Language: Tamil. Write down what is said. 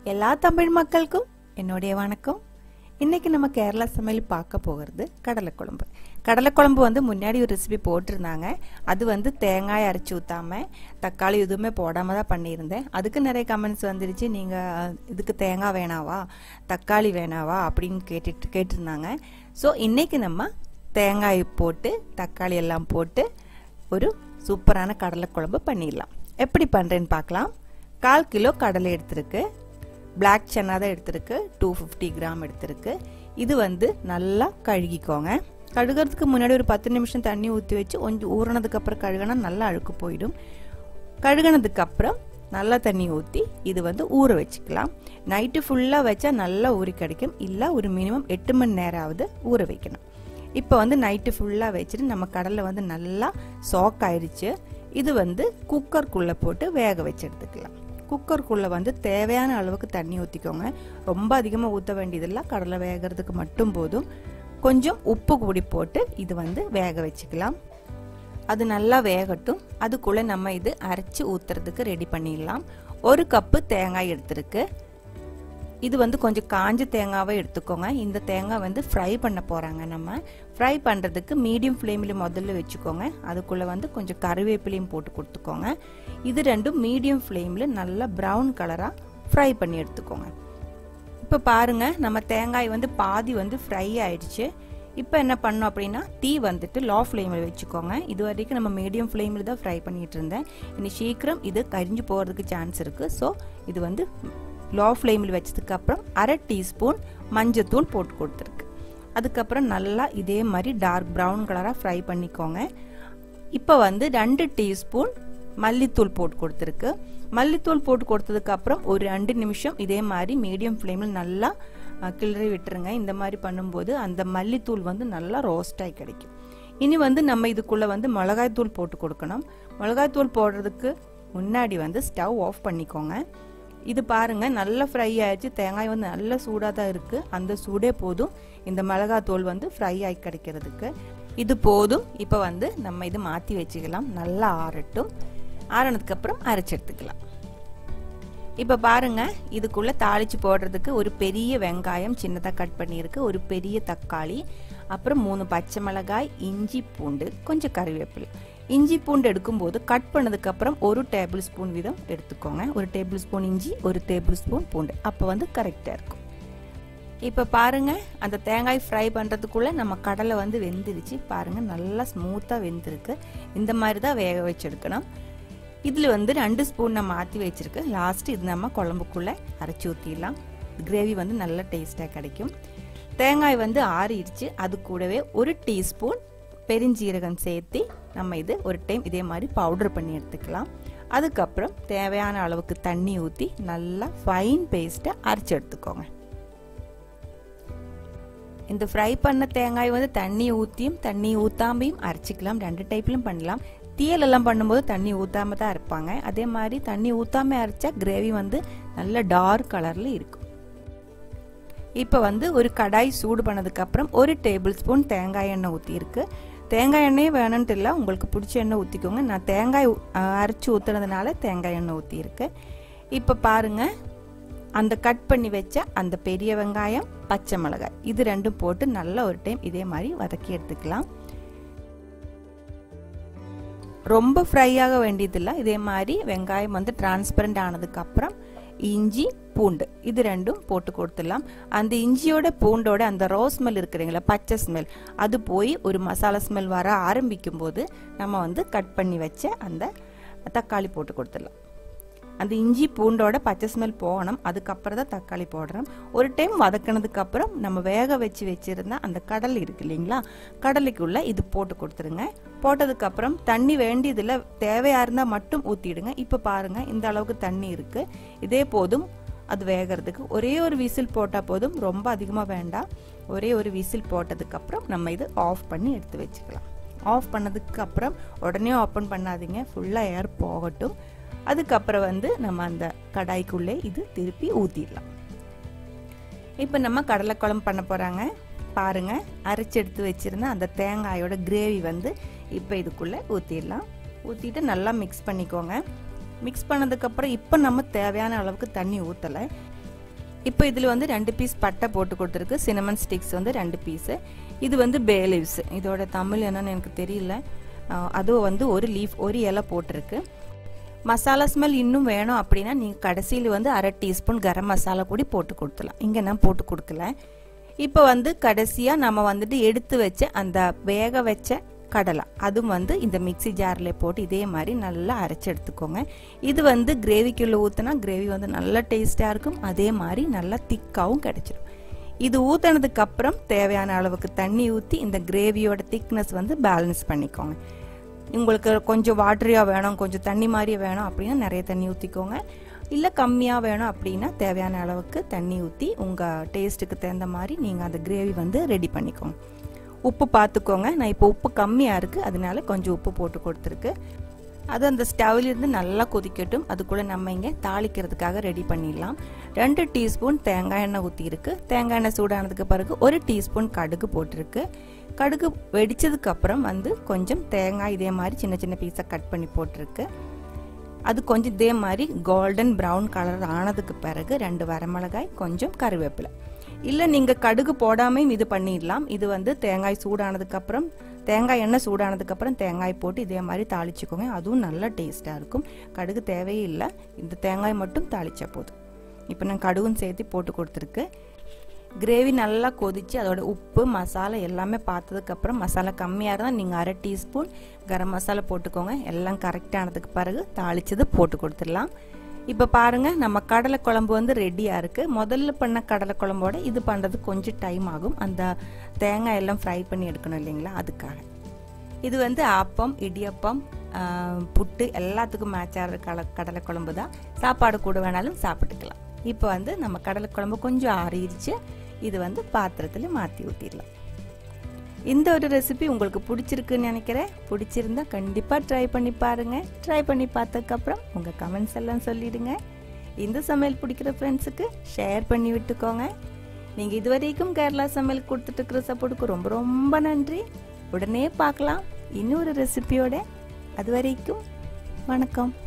எல்லா தமிழ் மக்களுக்கும் என்னுடைய வணக்கம் இன்னைக்கு நம்ம கேரளா சமையல் பார்க்க போகிறது கடலைக்குழம்பு கடலைக்குழம்பு வந்து முன்னாடி ஒரு ரெசிபி போட்டிருந்தாங்க அது வந்து தேங்காய் அரைச்சி ஊற்றாம தக்காளி எதுவுமே போடாம தான் பண்ணியிருந்தேன் அதுக்கு நிறைய கமெண்ட்ஸ் வந்துருச்சு நீங்கள் இதுக்கு தேங்காய் வேணாவா தக்காளி வேணாவா அப்படின்னு கேட்டுட்டு கேட்டிருந்தாங்க ஸோ இன்னைக்கு நம்ம தேங்காய் போட்டு தக்காளி எல்லாம் போட்டு ஒரு சூப்பரான கடலைக்குழம்பு பண்ணிடலாம் எப்படி பண்ணுறேன்னு பார்க்கலாம் கால் கிலோ கடலை எடுத்திருக்கு பிளாக் சன்னா தான் எடுத்திருக்கு டூ ஃபிஃப்டி கிராம் எடுத்திருக்கு இது வந்து நல்லா கழுகிக்கோங்க கழுகிறதுக்கு முன்னாடி ஒரு பத்து நிமிஷம் தண்ணி ஊற்றி வச்சு கொஞ்சம் ஊறினதுக்கு அப்புறம் கழுகினா நல்லா அழுக்கு போயிடும் கழுகினதுக்கு அப்புறம் நல்லா தண்ணி ஊற்றி இது வந்து ஊற வச்சுக்கலாம் நைட்டு ஃபுல்லாக வச்சா நல்லா ஊறி கிடைக்கும் இல்லை ஒரு மினிமம் எட்டு மணி நேரமாவது ஊற வைக்கணும் இப்போ வந்து நைட்டு ஃபுல்லாக வச்சுட்டு நம்ம கடலை வந்து நல்லா சாக் ஆயிடுச்சு இது வந்து குக்கருக்குள்ளே போட்டு வேக வச்சு எடுத்துக்கலாம் குக்கருக்குள்ளே வந்து தேவையான அளவுக்கு தண்ணி ஊற்றிக்கோங்க ரொம்ப அதிகமாக ஊற்ற வேண்டியதில்லை கடலை வேகிறதுக்கு மட்டும் போதும் கொஞ்சம் உப்பு கூடி போட்டு இது வந்து வேக வச்சுக்கலாம் அது நல்லா வேகட்டும் அதுக்குள்ளே நம்ம இது அரைச்சி ஊற்றுறதுக்கு ரெடி பண்ணிடலாம் ஒரு கப்பு தேங்காய் எடுத்திருக்கு இது வந்து கொஞ்சம் காஞ்ச தேங்காவை எடுத்துக்கோங்க இந்த தேங்காய் வந்து ஃப்ரை பண்ண போகிறாங்க நம்ம ஃப்ரை பண்ணுறதுக்கு மீடியம் ஃப்ளேமில் முதல்ல வச்சுக்கோங்க அதுக்குள்ளே வந்து கொஞ்சம் கருவேப்பிலையும் போட்டு கொடுத்துக்கோங்க இது ரெண்டும் மீடியம் ஃப்ளேமில் நல்லா ப்ரௌன் கலராக ஃப்ரை பண்ணி எடுத்துக்கோங்க இப்போ பாருங்கள் நம்ம தேங்காய் வந்து பாதி வந்து ஃப்ரை ஆயிடுச்சு இப்போ என்ன பண்ணோம் அப்படின்னா தீ வந்துட்டு லோ ஃப்ளேமில் வச்சுக்கோங்க இது வரைக்கும் நம்ம மீடியம் ஃப்ளேமில் தான் ஃப்ரை பண்ணிட்டு இருந்தேன் இனி சீக்கிரம் இது கரிஞ்சு போகிறதுக்கு சான்ஸ் இருக்குது ஸோ இது வந்து லோ ஃப்ளேமில் வச்சதுக்கு அப்புறம் அரை டீஸ்பூன் மஞ்சத்தூள் போட்டு கொடுத்துருக்கு அதுக்கப்புறம் நல்லா இதே மாதிரி டார்க் ப்ரௌன் கலராக ஃப்ரை பண்ணிக்கோங்க இப்போ வந்து ரெண்டு டீஸ்பூன் மல்லித்தூள் போட்டு கொடுத்துருக்கு மல்லித்தூள் போட்டு கொடுத்ததுக்கு அப்புறம் ஒரு ரெண்டு நிமிஷம் இதே மாதிரி மீடியம் ஃப்ளேமில் நல்லா கிளறி விட்டுருங்க இந்த மாதிரி பண்ணும்போது அந்த மல்லித்தூள் வந்து நல்லா ரோஸ்டாகி கிடைக்கும் இனி வந்து நம்ம இதுக்குள்ளே வந்து மிளகாய்த்தூள் போட்டு கொடுக்கணும் மிளகாய்த்தூள் போடுறதுக்கு முன்னாடி வந்து ஸ்டவ் ஆஃப் பண்ணிக்கோங்க இது பாருங்க நல்லா ஃப்ரை ஆயிடுச்சு தேங்காய் வந்து நல்ல சூடாக தான் இருக்கு அந்த சூடே போதும் இந்த மிளகாத்தூள் வந்து ஃப்ரை ஆகி கிடைக்கிறதுக்கு இது போதும் இப்போ வந்து நம்ம இது மாற்றி வச்சுக்கலாம் நல்லா ஆறட்டும் ஆறினதுக்கு அப்புறம் அரைச்சி எடுத்துக்கலாம் இப்போ பாருங்க இதுக்குள்ள தாளிச்சு போடுறதுக்கு ஒரு பெரிய வெங்காயம் சின்னதாக கட் பண்ணியிருக்கு ஒரு பெரிய தக்காளி அப்புறம் மூணு பச்சை மிளகாய் இஞ்சி பூண்டு கொஞ்சம் கறிவேப்பிலை இஞ்சி பூண்டு எடுக்கும்போது கட் பண்ணதுக்கு அப்புறம் ஒரு டேபிள் ஸ்பூன் வீதம் எடுத்துக்கோங்க ஒரு டேபிள் ஸ்பூன் இஞ்சி ஒரு டேபிள் ஸ்பூன் பூண்டு அப்போ வந்து கரெக்டாக இருக்கும் இப்போ பாருங்க அந்த தேங்காய் ஃப்ரை பண்ணுறதுக்குள்ளே நம்ம கடலை வந்து வெந்துருச்சு பாருங்க நல்லா ஸ்மூத்தாக வெந்திருக்கு இந்த மாதிரி தான் வேக வச்சு எடுக்கணும் இதில் வந்து ரெண்டு ஸ்பூன் நான் மாற்றி வச்சுருக்கு லாஸ்ட் இது நம்ம குழம்புக்குள்ளே அரைச்சி ஊற்றிடலாம் கிரேவி வந்து நல்ல டேஸ்ட்டாக கிடைக்கும் தேங்காய் வந்து ஆறிடுச்சு அது கூடவே ஒரு டீஸ்பூன் பெருஞ்சீரகம் சேர்த்து நம்ம இது ஒரு டைம் இதே மாதிரி பவுடர் பண்ணி எடுத்துக்கலாம் அதுக்கப்புறம் தேவையான அளவுக்கு தண்ணி ஊற்றி நல்லா ஃபைன் பேஸ்ட்டை அரைச்சி எடுத்துக்கோங்க இந்த ஃப்ரை பண்ண தேங்காய் வந்து தண்ணி ஊற்றியும் தண்ணி ஊற்றாமையும் அரைச்சிக்கலாம் ரெண்டு டைப்லையும் பண்ணலாம் தீயல் எல்லாம் பண்ணும்போது தண்ணி ஊற்றாம தான் இருப்பாங்க அதே மாதிரி தண்ணி ஊற்றாம அரைச்சா கிரேவி வந்து நல்ல டார்க் கலரில் இருக்கும் இப்போ வந்து ஒரு கடாய் சூடு பண்ணதுக்கப்புறம் ஒரு டேபிள் ஸ்பூன் தேங்காய் எண்ணெய் ஊற்றிருக்கு தேங்காய் எண்ணெயே வேணும்ட்டு இல்லை உங்களுக்கு பிடிச்ச எண்ணெய் ஊற்றிக்கோங்க நான் தேங்காய் அரைச்சி ஊற்றுனதுனால தேங்காய் எண்ணெய் ஊற்றிருக்கு இப்போ பாருங்கள் அந்த கட் பண்ணி வச்ச அந்த பெரிய வெங்காயம் பச்சை மிளகாய் இது ரெண்டும் போட்டு நல்லா ஒரு டைம் இதே மாதிரி வதக்கி எடுத்துக்கலாம் ரொம்ப ஃப்ரை ஆக வேண்டியதில்லை இதே மாதிரி வெங்காயம் வந்து டிரான்ஸ்பரண்ட் ஆனதுக்கப்புறம் இஞ்சி பூண்டு இது ரெண்டும் போட்டு கொடுத்துடலாம் அந்த இஞ்சியோட பூண்டோட அந்த ரோ ஸ்மெல் இருக்கிறீங்களா பச்சை ஸ்மெல் அது போய் ஒரு மசாலா ஸ்மெல் வர ஆரம்பிக்கும் போது நம்ம வந்து கட் பண்ணி வச்ச அந்த தக்காளி போட்டு கொடுத்துடலாம் அந்த இஞ்சி பூண்டோட பச்சை ஸ்மெல் போகணும் அதுக்கப்புறம் தான் தக்காளி போடுறோம் ஒரு டைம் வதக்கினதுக்கு அப்புறம் நம்ம வேக வச்சு வச்சிருந்தா அந்த கடல் இருக்கு இல்லைங்களா கடலைக்குள்ள இது போட்டு கொடுத்துருங்க போட்டதுக்கப்புறம் தண்ணி வேண்டியதில் தேவையா இருந்தால் மட்டும் ஊற்றிடுங்க இப்போ பாருங்க இந்த அளவுக்கு தண்ணி இருக்கு இதே போதும் அது வேகிறதுக்கு ஒரே ஒரு விசில் போட்டால் போதும் ரொம்ப அதிகமாக வேண்டாம் ஒரே ஒரு விசில் போட்டதுக்கப்புறம் நம்ம இது ஆஃப் பண்ணி எடுத்து வச்சுக்கலாம் ஆஃப் பண்ணதுக்கு அப்புறம் உடனே ஓப்பன் பண்ணாதீங்க ஃபுல்லாக ஏர் போகட்டும் அதுக்கப்புறம் வந்து நம்ம அந்த கடாய்க்குள்ளே இது திருப்பி ஊற்றிடலாம் இப்போ நம்ம கடலை குழம்பு பண்ண போகிறாங்க பாருங்க அரைச்சி எடுத்து வச்சிருந்த அந்த தேங்காயோட கிரேவி வந்து இப்போ இதுக்குள்ளே ஊற்றிடலாம் ஊற்றிட்டு நல்லா மிக்ஸ் பண்ணிக்கோங்க மிக்ஸ் பண்ணதுக்கப்புறம் இப்போ நம்ம தேவையான அளவுக்கு தண்ணி ஊற்றலை இப்போ இதில் வந்து ரெண்டு பீஸ் பட்டை போட்டு கொடுத்துருக்கு சினமன் ஸ்டிக்ஸ் வந்து ரெண்டு பீஸு இது வந்து பே லீவ்ஸ் இதோட தமிழ் என்னன்னு எனக்கு தெரியல அதுவும் வந்து ஒரு லீஃப் ஒரு இலை போட்டிருக்கு மசாலா ஸ்மெல் இன்னும் வேணும் அப்படின்னா நீங்கள் கடைசியில் வந்து அரை டீஸ்பூன் கரம் மசாலா கூடி போட்டு கொடுத்துலாம் இங்கே நான் போட்டு கொடுக்கல இப்போ வந்து கடைசியாக நம்ம வந்துட்டு எடுத்து வச்ச அந்த வேக வச்ச கடலை அதுவும் வந்து இந்த மிக்சி ஜாரில் போட்டு இதே மாதிரி நல்லா அரைச்சி எடுத்துக்கோங்க இது வந்து கிரேவிக்குள்ளே ஊற்றினா கிரேவி வந்து நல்லா டேஸ்ட்டாக இருக்கும் அதே மாதிரி நல்லா திக்காகவும் கிடைச்சிடும் இது ஊற்றினதுக்கு அப்புறம் தேவையான அளவுக்கு தண்ணி ஊற்றி இந்த கிரேவியோட திக்னஸ் வந்து பேலன்ஸ் பண்ணிக்கோங்க உங்களுக்கு கொஞ்சம் வாட்டரியாக வேணும் கொஞ்சம் தண்ணி மாதிரி வேணும் அப்படின்னா நிறைய தண்ணி ஊற்றிக்கோங்க இல்லை கம்மியாக வேணும் அப்படின்னா தேவையான அளவுக்கு தண்ணி ஊற்றி உங்கள் டேஸ்ட்டுக்கு தகுந்த மாதிரி நீங்கள் அந்த கிரேவி வந்து ரெடி பண்ணிக்கோங்க உப்பு பார்த்துக்கோங்க நான் இப்போ உப்பு கம்மியாக இருக்குது அதனால கொஞ்சம் உப்பு போட்டு கொடுத்துருக்கு அது அந்த ஸ்டவ்லேருந்து நல்லா கொதிக்கட்டும் அதுக்குள்ளே நம்ம இங்கே தாளிக்கிறதுக்காக ரெடி பண்ணிடலாம் ரெண்டு டீஸ்பூன் தேங்காய் எண்ணெய் ஊற்றிருக்கு தேங்காய் எண்ணெய் சூடானதுக்கு பிறகு ஒரு டீஸ்பூன் கடுகு போட்டிருக்கு கடுகு வெடிச்சதுக்கு அப்புறம் வந்து கொஞ்சம் தேங்காய் இதே மாதிரி சின்ன சின்ன பீஸாக கட் பண்ணி போட்டிருக்கு அது கொஞ்சம் இதே மாதிரி கோல்டன் ப்ரௌன் கலர் ஆனதுக்கு பிறகு ரெண்டு வரமிளகாய் கொஞ்சம் கருவேப்பிலை இல்லை நீங்கள் கடுகு போடாமையும் இது பண்ணிடலாம் இது வந்து தேங்காய் சூடானதுக்கப்புறம் தேங்காய் எண்ணெய் சூடானதுக்கப்புறம் தேங்காய் போட்டு இதே மாதிரி தாளிச்சுக்கோங்க அதுவும் நல்ல டேஸ்ட்டாக இருக்கும் கடுகு தேவையே இல்லை இந்த தேங்காய் மட்டும் தாளிச்சா போதும் இப்போ நான் கடுகும் சேர்த்து போட்டு கொடுத்துருக்கு கிரேவி நல்லா கொதித்து அதோட உப்பு மசாலா எல்லாமே பார்த்ததுக்கப்புறம் மசாலா கம்மியாக இருந்தால் நீங்கள் அரை டீஸ்பூன் கரம் மசாலா போட்டுக்கோங்க எல்லாம் கரெக்டானதுக்கு பிறகு தாளிச்சது போட்டு கொடுத்துடலாம் இப்போ பாருங்கள் நம்ம கடலை குழம்பு வந்து ரெடியாக இருக்குது முதல்ல பண்ண கடலை குழம்போட இது பண்ணுறது கொஞ்சம் டைம் ஆகும் அந்த தேங்காய் எல்லாம் ஃப்ரை பண்ணி எடுக்கணும் இல்லைங்களா அதுக்காக இது வந்து ஆப்பம் இடியப்பம் புட்டு எல்லாத்துக்கும் மேட்ச் ஆகிற கல கடலை குழம்பு தான் சாப்பாடு கூட வேணாலும் சாப்பிட்டுக்கலாம் இப்போ வந்து நம்ம கடலை குழம்பு கொஞ்சம் ஆறிடுச்சு இது வந்து பாத்திரத்தில் மாற்றி ஊற்றிடலாம் இந்த ஒரு ரெசிபி உங்களுக்கு பிடிச்சிருக்குன்னு நினைக்கிறேன் பிடிச்சிருந்தா கண்டிப்பாக ட்ரை பண்ணி பாருங்கள் ட்ரை பண்ணி பார்த்ததுக்கப்புறம் உங்கள் கமெண்ட்ஸ் எல்லாம் சொல்லிடுங்க இந்த சமையல் பிடிக்கிற ஃப்ரெண்ட்ஸுக்கு ஷேர் பண்ணி விட்டுக்கோங்க நீங்கள் இது வரைக்கும் கேரளா சமையல் கொடுத்துட்டு இருக்கிற சப்போர்ட்டுக்கு ரொம்ப ரொம்ப நன்றி உடனே பார்க்கலாம் இன்னொரு ரெசிபியோட அது வரைக்கும் வணக்கம்